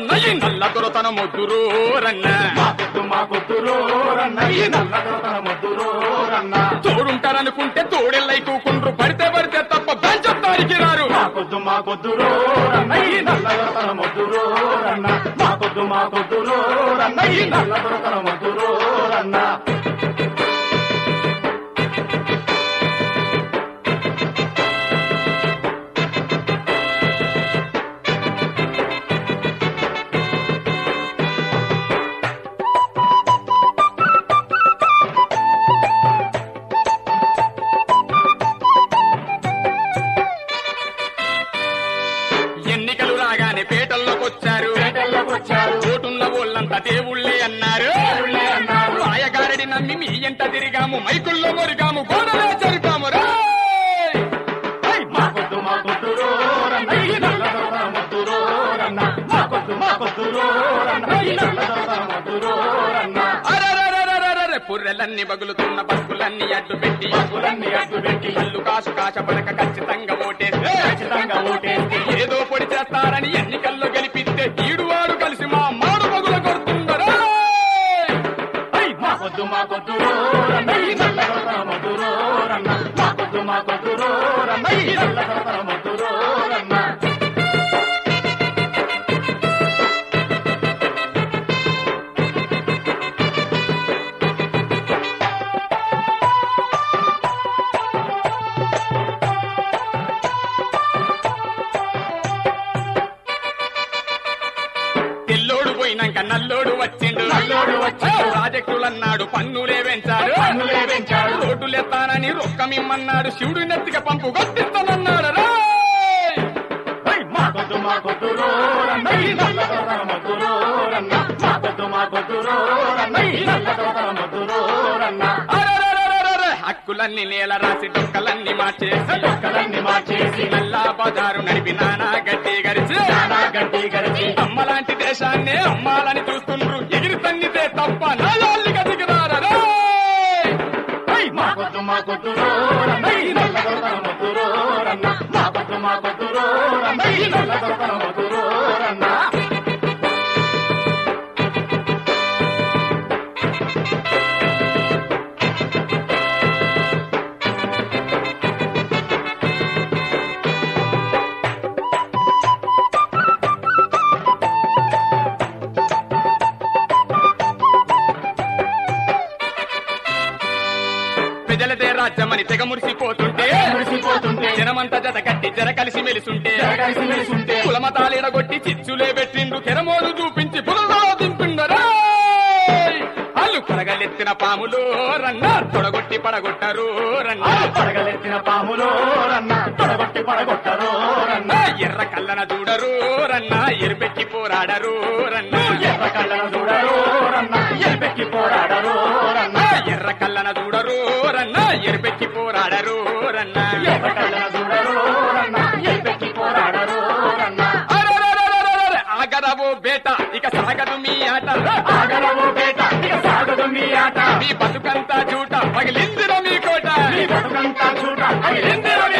రన్న ఈ నల్ల దొరతన మొద్దురు రన్న మా కొద్దు మా కొద్దురో రన్న ఈ నల్లదొరతన మొద్దురో రన్న తోడుంటారనుకుంటే తోడెల్లై కూకుండ్రు పడితే పడితే తప్ప బెంచొత్తానికి రారు మా కొద్దు మా కొద్దురో రన్న ఈ నల్లదొరతన మొద్దురో రన్న మా కొద్దు మా కొద్దురో రన్న ఈ నల్లదొరతన మొద్దురో రన్న ఎన్నికలు రాగానే పేటల్లోకి వచ్చారు పేటల్లోకి వచ్చారు ఓటున్న వాళ్ళంతా దేవుళ్ళే అన్నారు దేవుళ్ళే అన్నారు. మాయగారడి నమ్మి మీ ఎంట తిరిగాము మైకుల్లో మొరిగాము గోడలే జరిపాము రేయ్! మా కొద్దు మా కొద్దురో రన్న ఈ నల్లదొరతన మొద్దురో రన్న మా కొద్దు మా కొద్దురో రన్న ఈ నల్లదొరతన మొద్దురో రన్న అరెరెరెరెరెరె, పుర్రెలన్నీ బగులుతున్న బస్కులన్నీ అడ్డు పెట్టి పక్కులన్నీ అడ్డు పెట్టి కళ్ళు కాసు కాచబడక ఖచ్చితంగా ఓటేస్తే ఖచ్చితంగా ఓటేస్తే ఏదో పొడి చేస్తారని ఎన్నికల్లో గెలిపిస్తే ఈడువాడు కలిసి మా మాడు బగుల కొడుతుందరా ఐ మా కొద్దు మా కొద్దురో రన్న ఈ నల్లదొరతన మొద్దురో రన్న మా కొద్దు మా కొద్దురో రన్న ఈ నల్లదొరతన మొద్దురో రన్న తెల్లోడు పోయినాక నల్లోడు వచ్చిండు నల్లోడు వచ్చిండు. ప్రాజెక్టులన్నాడు పన్నులే పెంచాడు పన్నులే పెంచాడు. రోడ్డులెత్తానని రొక్కమిమ్మన్నాడు శివుడు నెత్తిక పంపు కొట్టిస్తానన్నాడు రేయ్! ఐ మా కొద్దు మా కొద్దురో రన్న ఈ నల్లదొరతన మొద్దురో రన్న మా కొద్దు మా కొద్దురో రన్న ఈ నల్లదొరతన మొద్దురో రన్న అరెరెరెరెరెరె, హక్కులన్నీ నేల రాసి డొక్కలన్నీ మార్చేసి డొక్కలన్నీ మార్చేసి నల్లా బజారు నడిపి నానా గట్టి గరిచి నానా గడ్డి గడిచి అమ్మలాంటి దేశాన్ని అమ్మాలని చూస్తుండ్రు ఎగిరి తన్నితే తప్ప నాయాళ్ళకి దిగిరారా రేయ్! ఐ మా కొద్దు మా కొద్దురో రన్న ఈ నల్లదొరతన మొద్దురో రన్న మా కొద్దు మా కొద్దురో రన్న ఈ నల్లదొరతన మొద్దురో రన్న ప్రజలదే రాజ్యమని తెగ మురిసిపోతుంటే మురిసిపోతుంటే జనమంతా జత కట్టి జర కలిసి మెలిసుంటే జరగలిసి మెలిసుంటే కులమతాలిడగొట్టి చిచ్చులే పెట్టిండు తెరమోలు చూపించి పులలో దింపిండరా అల్లు కొరగలెత్తిన పాములు రన్న తొడగొట్టి పడగొట్టరు రన్న ఆ పడగలెత్తిన పాములో రన్న పడగొట్టి పడగొట్టరో రన్న ఎర్ర కల్లన చూడరు రన్న ఎరుపెక్కి పోరాడరు రన్న ఎర్ర కళ్ళను చూడరో రన్న ఎల్పెక్కి పోరాడరో రన్న ఎర్ర కల్లన చూడరు రన్న ఎరుపెక్కి పోరాడరు రన్న ఎర్ర కళ్ళను చూడరో రన్న ఎల్పెక్కి పోరాడరో రన్న అరెరెరెరెరెరె, ఆగరవో బేట ఇక సాగదు మీ ఆట ఆగలవో బేట ఇక సాగదు మీ ఆట మీ బతుకంతా జూట పగిలిందిర మీ కోట మీ బతుకంతా చూడ పగిలిందిర మీ